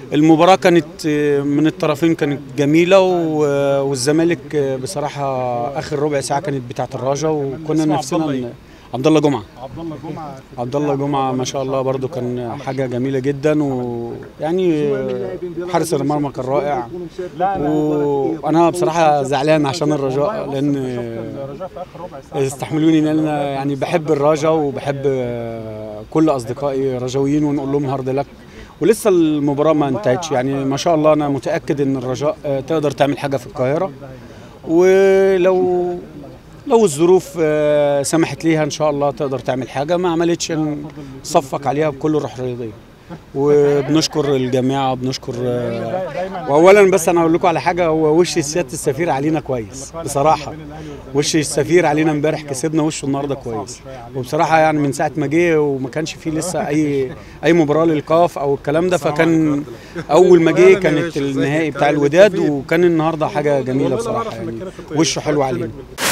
المباراة كانت من الطرفين كانت جميلة و- والزمالك بصراحة آخر ربع ساعة كانت بتاعة الرجا وكنا اسمه نفسنا عبد الله إن- عبد الله جمعة عبد الله جمعه عبد الله جمعة ما شاء الله برضو كان حاجة جميلة جدا ويعني حارس المرمى كان رائع لا لا وانا بصراحة زعلان عشان الرجاء لان الرجاء في اخر ربع ساعه استحملوني ان انا يعني بحب الرجا وبحب كل اصدقائي رجاويين ونقول لهم هارد لك ولسه المباراه ما انتهتش يعني ما شاء الله انا متاكد ان الرجاء تقدر تعمل حاجه في القاهره ولو لو الظروف آه، سمحت ليها ان شاء الله تقدر تعمل حاجه ما عملتش نصفق عليها بكل روح رياضيه وبنشكر الجماعه بنشكر آه، واولا بس انا اقول لكم على حاجه هو وش سياده السفير علينا كويس بصراحه وش السفير علينا امبارح كسبنا وشه النهارده كويس وبصراحه يعني من ساعه ما جه وما كانش فيه لسه اي اي مباراه للقاف او الكلام ده فكان اول ما جه كانت النهائي بتاع الوداد وكان النهارده حاجه جميله بصراحه يعني وشه حلو علينا